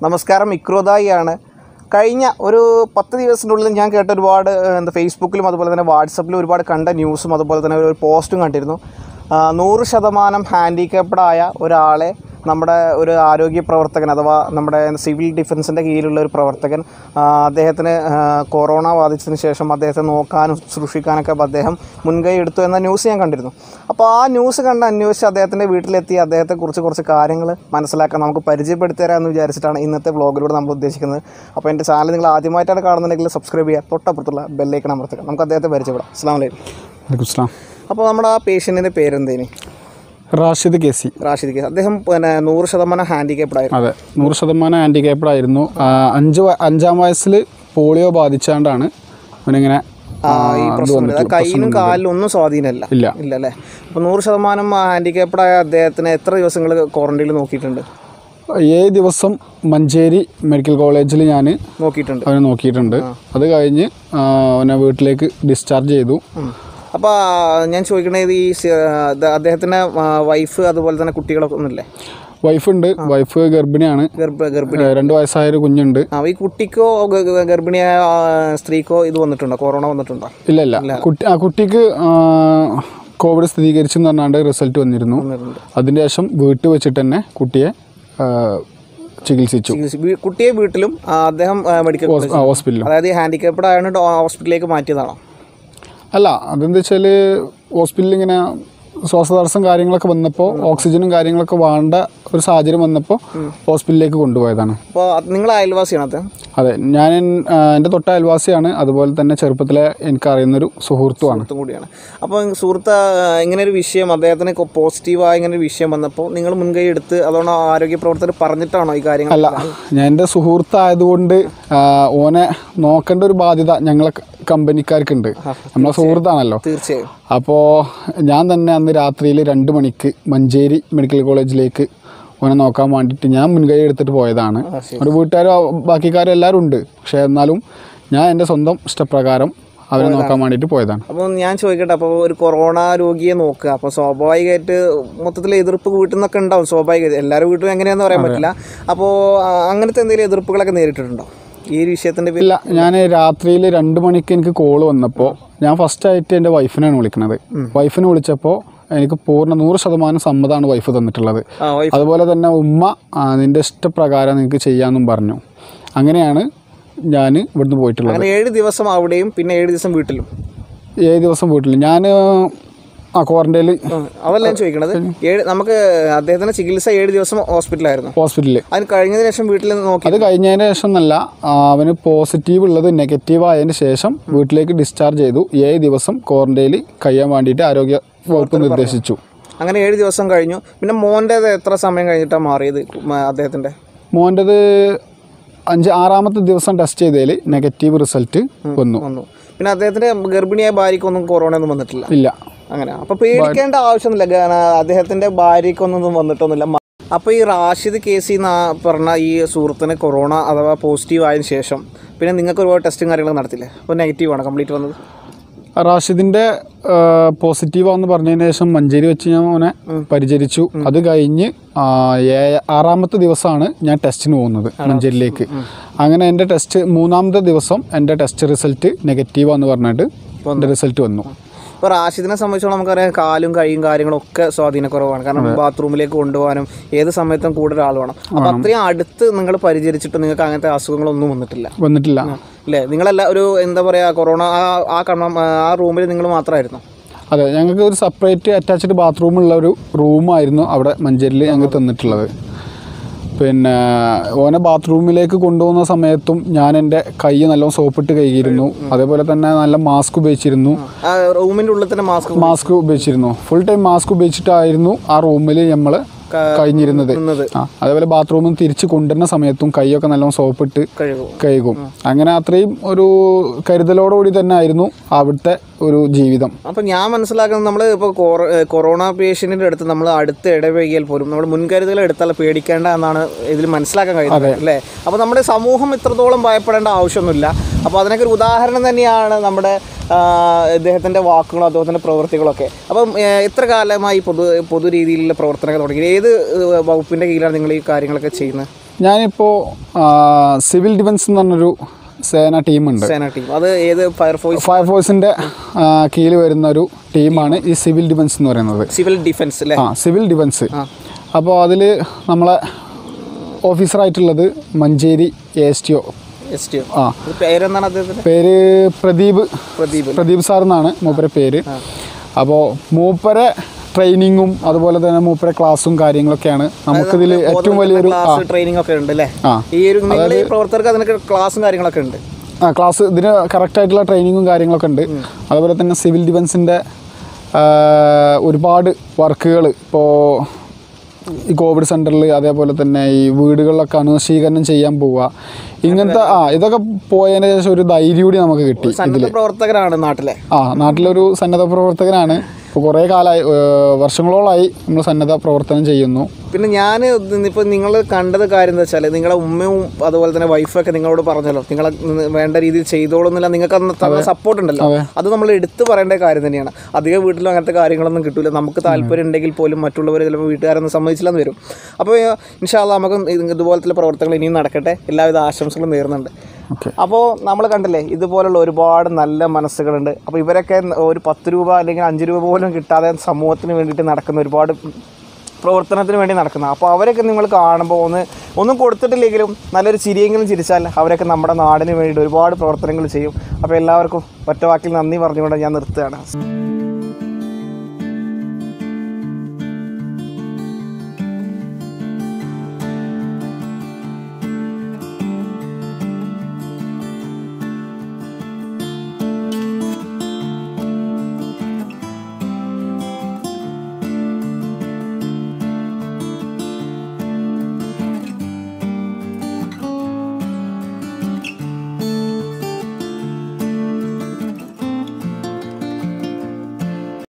നമസ്കാരം ഇക്രോദായിയാണ് കഴിഞ്ഞ ഒരു പത്ത് ദിവസത്തിനുള്ളിൽ ഞാൻ കേട്ട ഒരുപാട് ഏഹ്, എന്താ ഫേസ്ബുക്കിലും അതുപോലെ തന്നെ വാട്സപ്പിലും ഒരുപാട് കണ്ട ന്യൂസും അതുപോലെ തന്നെ ഒരു പോസ്റ്റും കണ്ടിരുന്നു ആ, നൂറ് ശതമാനം ഹാൻഡിക്കാപ്ഡായ ഒരാളെ നമ്മുടെ ഒരു ആരോഗ്യ പ്രവർത്തകൻ അഥവാ നമ്മുടെ സിവിൽ ഡിഫൻസിൻ്റെ കീഴിലുള്ള ഒരു പ്രവർത്തകൻ ആ, അദ്ദേഹത്തിന് ആ, കൊറോണ ബാധിച്ചതിന് ശേഷം അദ്ദേഹത്തെ നോക്കാനും ശുശ്രൂഷിക്കാനൊക്കെ അദ്ദേഹം മുൻകൈ എടുത്തു എന്ന ന്യൂസ് ഞാൻ കണ്ടിരുന്നു അപ്പോൾ ആ ന്യൂസ് കണ്ട് അന്വേഷിച്ച് അദ്ദേഹത്തിൻ്റെ വീട്ടിലെത്തി അദ്ദേഹത്തെക്കുറിച്ച് കുറച്ച് കാര്യങ്ങൾ മനസ്സിലാക്കാൻ നമുക്ക് പരിചയപ്പെടുത്തി തരാമെന്ന് വിചാരിച്ചിട്ടാണ് ഇന്നത്തെ വ്ളോഗിലൂടെ നമ്മൾ ഉദ്ദേശിക്കുന്നത് അപ്പോൾ എൻ്റെ ചാനൽ നിങ്ങൾ ആദ്യമായിട്ടാണ് കാണുന്നുണ്ടെങ്കിൽ സബ്സ്ക്രൈബ് ചെയ്യുക തൊട്ടപ്പുറത്തുള്ള ബെല്ലൈക്കൺ അമർത്തുക നമുക്ക് അദ്ദേഹത്തെ പരിചയപ്പെടാം അസ്സാം വലൈക്കും വലൈക്കും സ്ലാം അപ്പോൾ നമ്മുടെ ആ പേഷ്യൻറ്റിൻ്റെ പേരെന്തേനി Rashid K C Rashid K അദ്ദേഹം പിന്നെ നൂറ് ശതമാനം ഹാൻഡിക്കേപ്ഡ് ആയിരുന്നു അതെ നൂറ് ശതമാനം ഹാൻഡിക്യാപ്ഡ് ആയിരുന്നു ആ, അഞ്ച് വ- അഞ്ചാം വയസ്സിൽ പോളിയോ ബാധിച്ചാണ്ടാണ് അവനിങ്ങനെ ആ, ഈ പ്രശ്നം വരുന്നത്. കയ്യിലും കാലിലും ഒന്നും സ്വാധീനമില്ല ഇല്ല ഇല്ല അല്ലേ അപ്പോൾ നൂറ് ശതമാനം ഹാൻഡിക്കേപ്ഡ് ആയ അദ്ദേഹത്തിന് എത്ര ദിവസങ്ങൾ ക്വാറന്റൈനിൽ നോക്കിയിട്ടുണ്ട് ഏഴ് ദിവസം മഞ്ചേരി മെഡിക്കൽ കോളേജിൽ ഞാൻ നോക്കിയിട്ടുണ്ട് അവനെ നോക്കിയിട്ടുണ്ട് അത് കഴിഞ്ഞ് ആ, അവനെ വീട്ടിലേക്ക് ഡിസ്ചാർജ് ചെയ്തു അപ്പോൾ ഞാൻ ചോദിക്കണത് ഈ സി- ഇത് അദ്ദേഹത്തിൻ്റെ വൈഫ് അതുപോലെ തന്നെ കുട്ടികളൊക്കെ ഒന്നുമില്ലേ വൈഫുണ്ട് വൈഫ് ഗർഭിണിയാണ് ഗർഭ ഗർഭിണി ഏ, രണ്ട് വയസ്സായ ഒരു കുഞ്ഞുണ്ട് ആ ഈ കുട്ടിക്കോ ഗ- ഗ- ഗർഭിണിയായ ആ, സ്ത്രീക്കോ ഇത് വന്നിട്ടുണ്ടോ കൊറോണ വന്നിട്ടുണ്ടോ ഇല്ല ഇല്ല കുട്ടി ആ കുട്ടിക്ക് ആ, കോവിഡ് സ്ഥിരീകരിച്ചെന്ന് പറഞ്ഞാണ്ട് റിസൾട്ട് വന്നിരുന്നു വന്നിട്ടുണ്ട് അതിന് ശേഷം വീട്ടിൽ വെച്ചിട്ട് തന്നെ കുട്ടിയെ ആ, ചികിത്സിച്ചു ചികിത്സ- വീ- കുട്ടിയെ വീട്ടിലും ആ, അദ്ദേഹം ആ, മെഡിക്കൽ കോളേജ് ആ, ഹോസ്പിറ്റലിലും അതായത് ഹാൻഡിക്കേപ്ഡ് ആയതുകൊണ്ട് ഹോസ്പിറ്റലിലേക്ക് മാറ്റിയതാണോ അല്ല അതെന്താ വെച്ചാൽ ഹോസ്പിറ്റലിൽ ഇങ്ങനെ ശ്വാസതടസ്സം കാര്യങ്ങളൊക്കെ വന്നപ്പോൾ ഓക്സിജനും കാര്യങ്ങളൊക്കെ വേണ്ട ഒരു സാഹചര്യം വന്നപ്പോൾ ഹോസ്പിറ്റലിലേക്ക് കൊണ്ടുപോയതാണ് അപ്പോൾ നിങ്ങൾ അയൽവാസിയാണ് അദ്ദേഹം അതെ ഞാൻ ആ, എൻ്റെ തൊട്ട അയൽവാസിയാണ് അതുപോലെ തന്നെ ചെറുപ്പത്തിലെ എനിക്കറിയുന്നൊരു സുഹൃത്തുമാണ് സുഹൃത്തും കൂടിയാണ് അപ്പോൾ സുഹൃത്ത് ആ, ഇങ്ങനെ ഒരു വിഷയം അദ്ദേഹത്തിന് പോസിറ്റീവായ ഇങ്ങനെ ഒരു വിഷയം വന്നപ്പോൾ നിങ്ങൾ മുൻകൈ എടുത്ത് അതുകൊണ്ട് ആരോഗ്യ പ്രവർത്തകർ പറഞ്ഞിട്ടാണോ ഈ കാര്യങ്ങൾ അല്ല ഞാൻ എൻ്റെ സുഹൃത്തായതുകൊണ്ട് ആ, ഓനെ നോക്കേണ്ട ഒരു ബാധ്യത ഞങ്ങളെ ക- കമ്പനിക്കാർക്കുണ്ട് നമ്മളെ സുഹൃത്താണല്ലോ തീർച്ചയായും അപ്പോൾ ഞാൻ തന്നെ അന്ന് രാത്രിയിൽ രണ്ട് മണിക്ക് മഞ്ചേരി മെഡിക്കൽ കോളേജിലേക്ക് ഓനെ നോക്കാൻ വേണ്ടിയിട്ട് ഞാൻ മുൻകൈ എടുത്തിട്ട് പോയതാണ് ആ, ശരി. ഒരു വീട്ടുകാരും ബാക്കിക്കാരും എല്ലാവരും ഉണ്ട് പക്ഷേ എന്നാലും ഞാൻ എൻ്റെ സ്വന്തം ഇഷ്ടപ്രകാരം അവരെ നോക്കാൻ വേണ്ടിയിട്ട് പോയതാണ് അപ്പോൾ ഞാൻ ചോദിക്കട്ടെ അപ്പോൾ ഒരു കൊറോണ രോഗിയെ നോക്കുക അപ്പോൾ സ്വാഭാവികമായിട്ട് മൊത്തത്തിൽ എതിർപ്പ് വീട്ടിൽ നിന്നൊക്കെ ഉണ്ടാവും സ്വാഭാവികമായിട്ട് എല്ലാവരും വീട്ടിലും എങ്ങനെയാണെന്ന് പറയാൻ പറ്റില്ല അപ്പോൾ ആ, അങ്ങനത്തെ എന്തെങ്കിലും എതിർപ്പുകളൊക്കെ നേരിട്ടിട്ടുണ്ടോ ഈ ഒരു വിഷയത്തിൻ്റെ പേരിൽ ഇല്ല ഞാൻ രാത്രിയിൽ രണ്ട് മണിക്ക് എനിക്ക് കോൾ വന്നപ്പോൾ ഞാൻ ഫസ്റ്റ് ആയിട്ട് എൻ്റെ വൈഫിനാണ് വിളിക്കുന്നത് വൈഫിനെ വിളിച്ചപ്പോൾ എനിക്ക് പൂർണ്ണ നൂറ് ശതമാനം സമ്മതമാണ് വൈഫ് തന്നിട്ടുള്ളത് ആ വൈഫ് അതുപോലെ തന്നെ ഉമ്മ ആ, നിന്റെ ഇഷ്ടപ്രകാരം നിങ്ങൾക്ക് ചെയ്യാമെന്നും പറഞ്ഞു അങ്ങനെയാണ് ഞാൻ ഇവിടുന്ന് പോയിട്ടുള്ളത് അങ്ങനെ ഏഴ് ദിവസം അവിടെയും പിന്നെ ഏഴ് ദിവസം വീട്ടിലും ഏഴ് ദിവസം വീട്ടിൽ ഞാൻ ആ ക്വാറന്റൈനിൽ ആ, അതല്ല ഞാൻ ചോദിക്കണത് ഏഴ് നമുക്ക് അദ്ദേഹത്തിന് ചികിത്സ ഏഴ് ദിവസം ഹോസ്പിറ്റലായിരുന്നു ഹോസ്പിറ്റലിൽ അതിന് കഴിഞ്ഞതിന് ശേഷം വീട്ടിൽ നിന്ന് നോക്കി അത് കഴിഞ്ഞതിന് ശേഷം എന്നല്ല ആ, അവന് പോസിറ്റീവ് ഉള്ളത് നെഗറ്റീവ് ആയതിന് ശേഷം വീട്ടിലേക്ക് ഡിസ്ചാർജ് ചെയ്തു ഏഴ് ദിവസം ക്വാറന്റൈനിൽ കഴിയാൻ വേണ്ടിയിട്ട് ആരോഗ്യ വകുപ്പ് നിർദ്ദേശിച്ചു അങ്ങനെ ഏഴ് ദിവസം കഴിഞ്ഞു പിന്നെ മോൻ്റേത് എത്ര സമയം കഴിഞ്ഞിട്ടാണ് മാറിയത് മ- അദ്ദേഹത്തിൻ്റെ മോൻ്റെത് അഞ്ച് ആറാമത്തെ ദിവസം ടെസ്റ്റ് ചെയ്തതിൽ നെഗറ്റീവ് റിസൾട്ട് വന്നു വന്നു പിന്നെ അദ്ദേഹത്തിൻ്റെ ഗർഭിണിയായ ഭാര്യയ്ക്കൊന്നും കൊറോണ ഒന്നും വന്നിട്ടില്ല ഇല്ല അങ്ങനെ അപ്പോൾ പേടിക്കേണ്ട ആവശ്യമൊന്നുമില്ല കാരണം അദ്ദേഹത്തിൻ്റെ ഭാര്യയ്ക്കൊന്നും വന്നിട്ടൊന്നുമില്ല മ- അപ്പോൾ ഈ റാഷിദ് കേസി എന്ന് പറഞ്ഞ ഈ സുഹൃത്തിന് കൊറോണ അഥവാ പോസിറ്റീവ് ആയതിനു ശേഷം പിന്നെ നിങ്ങൾക്ക് ഒരുപാട് ടെസ്റ്റും കാര്യങ്ങളൊക്കെ നടത്തില്ലേ അപ്പോൾ നെഗറ്റീവ് ആണ് കംപ്ലീറ്റ് വന്നത് റാഷിദിന്റെ പോസിറ്റീവ് ആണെന്ന് പറഞ്ഞതിന് ശേഷം മഞ്ചേരി വെച്ച് ഞാൻ അവനെ പരിചരിച്ചു അത് കഴിഞ്ഞ് ആ, ഏ- ആറാമത്തെ ദിവസമാണ് ഞാൻ ടെസ്റ്റിന് പോകുന്നത് മഞ്ചേരിയിലേക്ക് അങ്ങനെ എൻ്റെ ടെസ്റ്റ് മൂന്നാമത്തെ ദിവസം എൻ്റെ ടെസ്റ്റ് റിസൾട്ട് നെഗറ്റീവാന്ന് പറഞ്ഞിട്ട് എൻ്റെ റിസൾട്ട് വന്നു ഇപ്പോൾ റാഷിദിനെ സംബന്ധിച്ചോളം നമുക്കറിയാം കാലും കൈയും കാര്യങ്ങളും ഒക്കെ സ്വാധീനക്കുറവാണ് കാരണം ബാത്റൂമിലേക്ക് കൊണ്ടുപോകാനും ഏത് സമയത്തും കൂടുതൽ ആൾ വേണം അപ്പോൾ അത്രയും അടുത്ത് നിങ്ങൾ പരിചരിച്ചിട്ട് നിങ്ങൾക്ക് അങ്ങനത്തെ അസുഖങ്ങളൊന്നും വന്നിട്ടില്ല വന്നിട്ടില്ല അല്ലേ നിങ്ങളല്ല ഒരു എന്താ പറയുക കൊറോണ ആ ആ കണം ആ റൂമിൽ നിങ്ങൾ മാത്രമായിരുന്നു അതെ ഞങ്ങൾക്ക് ഒരു സെപ്പറേറ്റ് അറ്റാച്ച്ഡ് ബാത്റൂമുള്ള ഒരു റൂമായിരുന്നു അവിടെ മഞ്ചേരിയിൽ ഞങ്ങൾക്ക് തന്നിട്ടുള്ളത് പിന്നെ ഓനെ ബാത്റൂമിലേക്ക് കൊണ്ടുപോകുന്ന സമയത്തും ഞാൻ എൻ്റെ കൈ നല്ലോണം സോപ്പിട്ട് കഴുകിയിരുന്നു അതേപോലെ തന്നെ നല്ല മാസ്ക് ഉപയോഗിച്ചിരുന്നു ആ റൂമിൻ്റെ ഉള്ളിൽ തന്നെ മാസ്ക് മാസ്ക് ഉപയോഗിച്ചിരുന്നു ഫുൾ ടൈം മാസ്ക് ഉപയോഗിച്ചിട്ടായിരുന്നു ആ റൂമിൽ നമ്മൾ കഴിഞ്ഞിരുന്നത് നിന്നത് ആ അതേപോലെ ബാത്റൂമിൽ നിന്ന് തിരിച്ച് കൊണ്ടുവരുന്ന സമയത്തും കൈയൊക്കെ നല്ലോണം സോപ്പിട്ട് കഴുകും കഴുകും അങ്ങനെ അത്രയും ഒരു കരുതലോടുകൂടി തന്നെ ആയിരുന്നു അവിടുത്തെ ഒരു ജീവിതം അപ്പം ഞാൻ മനസ്സിലാക്കുന്നത് നമ്മൾ ഇപ്പോൾ കൊറോണ പേഷ്യൻറ്റിൻ്റെ അടുത്ത് നമ്മൾ അടുത്ത് ഇടവൈകിയാൽ പോലും നമ്മൾ മുൻകരുതൽ എടുത്താൽ പേടിക്കേണ്ട എന്നാണ് ഇതിൽ മനസ്സിലാക്കാൻ കഴിയുന്നത് അല്ലേ അപ്പോൾ നമ്മുടെ സമൂഹം ഇത്രത്തോളം ഭയപ്പെടേണ്ട ആവശ്യമൊന്നുമില്ല അപ്പോൾ അതിനൊക്കെ ഒരു ഉദാഹരണം തന്നെയാണ് നമ്മുടെ ആ, ഇദ്ദേഹത്തിൻ്റെ വാക്കുകളും അദ്ദേഹത്തിൻ്റെ പ്രവൃത്തികളൊക്കെ അപ്പം ഏ, എത്ര കാലമായി പൊതു പൊതു രീതിയിലുള്ള പ്രവർത്തനങ്ങൾ തുടങ്ങി ഏത് ഏ, വകുപ്പിൻ്റെ കീഴിലാണ് നിങ്ങൾ ഈ കാര്യങ്ങളൊക്കെ ചെയ്യുന്നത് ഞാനിപ്പോൾ സിവിൽ ഡിഫൻസ് എന്ന് പറഞ്ഞൊരു സേന ടീമുണ്ട് സേന ടീം അത് ഏത് ഫയർഫോഴ്സ് ഫയർഫോഴ്സിൻ്റെ കീഴിൽ വരുന്ന ഒരു ടീമാണ് ഈ സിവിൽ ഡിഫൻസ് എന്ന് പറയുന്നത് സിവിൽ ഡിഫൻസ് അല്ലേ ആ സിവിൽ ഡിഫൻസ് അപ്പോൾ അതിൽ നമ്മളെ ഓഫീസറായിട്ടുള്ളത് Manjeri A S T O S T ആ പേരെന്താണ് അദ്ദേഹത്തിന്റെ പേര് പ്രദീപ് പ്രദീപ് പ്രദീപ് സാർ എന്നാണ് മൂപ്പരെ പേര് അപ്പോൾ മൂപ്പരെ ട്രെയിനിങ്ങും അതുപോലെ തന്നെ മൂപ്പരെ ക്ലാസ്സും കാര്യങ്ങളൊക്കെയാണ് നമുക്കിതിൽ ഏറ്റവും വലിയൊരു ആ ക്ലാസ് ട്രെയിനിങ് ഒക്കെ ഉണ്ട് അല്ലേ ആ ഈ ഒരു നിങ്ങൾ ഈ പ്രവർത്തകർക്ക് അതിനൊക്കെ ക്ലാസ്സും കാര്യങ്ങളൊക്കെ ഉണ്ട് ആ ക്ലാസ് ഇതിന് കറക്റ്റായിട്ടുള്ള ട്രെയിനിങ്ങും കാര്യങ്ങളൊക്കെ ഉണ്ട് അതുപോലെ തന്നെ സിവിൽ ഡിഫൻസിൻ്റെ ഒരുപാട് വർക്കുകൾ ഇപ്പോൾ ഈ കോവിഡ് സെൻറ്ററിൽ അതേപോലെ തന്നെ ഈ വീടുകളിലൊക്കെ അണുനശീകരണം ചെയ്യാൻ പോവുക ഇങ്ങനത്തെ ആ ഇതൊക്കെ പോയതിന് ശേഷം ഒരു ധൈര്യം കൂടി നമുക്ക് കിട്ടി സന്നദ്ധ പ്രവർത്തകരാണ് നാട്ടിലെ ആ നാട്ടിലൊരു സന്നദ്ധ പ്രവർത്തകനാണ് ഇപ്പോൾ കുറേ കാലമായി ഏഹ് വർഷങ്ങളോളമായി നമ്മൾ സന്നദ്ധ പ്രവർത്തനം ചെയ്യുന്നു പിന്നെ ഞാൻ ഇപ്പോൾ നിങ്ങൾ കണ്ടത് കാര്യം എന്താ വെച്ചാൽ നിങ്ങളെ ഉമ്മയും അതുപോലെ തന്നെ വൈഫൊക്കെ നിങ്ങളോട് പറഞ്ഞല്ലോ നിങ്ങളെ നി- വേണ്ട രീതിയിൽ ചെയ്തോളുന്നില്ല നിങ്ങൾക്ക് അന്ന് തന്ന സപ്പോർട്ട് ഉണ്ടല്ലോ അത് നമ്മൾ എടുത്തു പറയേണ്ട കാര്യം തന്നെയാണ് അധികം വീട്ടിലും അങ്ങനത്തെ കാര്യങ്ങളൊന്നും കിട്ടില്ല നമുക്ക് താല്പര്യം ഉണ്ടെങ്കിൽ പോലും മറ്റുള്ളവർ ചിലപ്പോൾ വീട്ടുകാരൊന്നും സമ്മതിച്ചില്ലെന്ന് വരും അപ്പോൾ ഇൻഷാല്ല നമുക്ക് ഇത് ഇതുപോലത്തെ പ്രവർത്തനങ്ങൾ ഇനിയും നടക്കട്ടെ എല്ലാവിധ ആശംസകളും നേരുന്നുണ്ട് ഓക്കെ അപ്പോൾ നമ്മൾ കണ്ടില്ലേ ഇതുപോലുള്ള ഒരുപാട് നല്ല മനസ്സുകളുണ്ട് അപ്പോൾ ഇവരൊക്കെ ഒരു പത്ത് രൂപ അല്ലെങ്കിൽ അഞ്ച് രൂപ പോലും കിട്ടാതെ സമൂഹത്തിന് വേണ്ടിയിട്ട് നടക്കുന്ന ഒരുപാട് പ്രവർത്തനത്തിന് വേണ്ടി നടക്കുന്ന അപ്പോൾ അവരൊക്കെ നിങ്ങൾ കാണുമ്പോൾ ഒന്ന് ഒന്നും കൊടുത്തിട്ടില്ലെങ്കിലും നല്ലൊരു ചിരിയെങ്കിലും ചിരിച്ചാൽ അവരൊക്കെ നമ്മുടെ നാടിന് വേണ്ടിയിട്ട് ഒരുപാട് പ്രവർത്തനങ്ങൾ ചെയ്യും അപ്പോൾ എല്ലാവർക്കും ഒറ്റ വാക്കിൽ നന്ദി പറഞ്ഞുകൊണ്ട് ഞാൻ നിർത്തുകയാണ്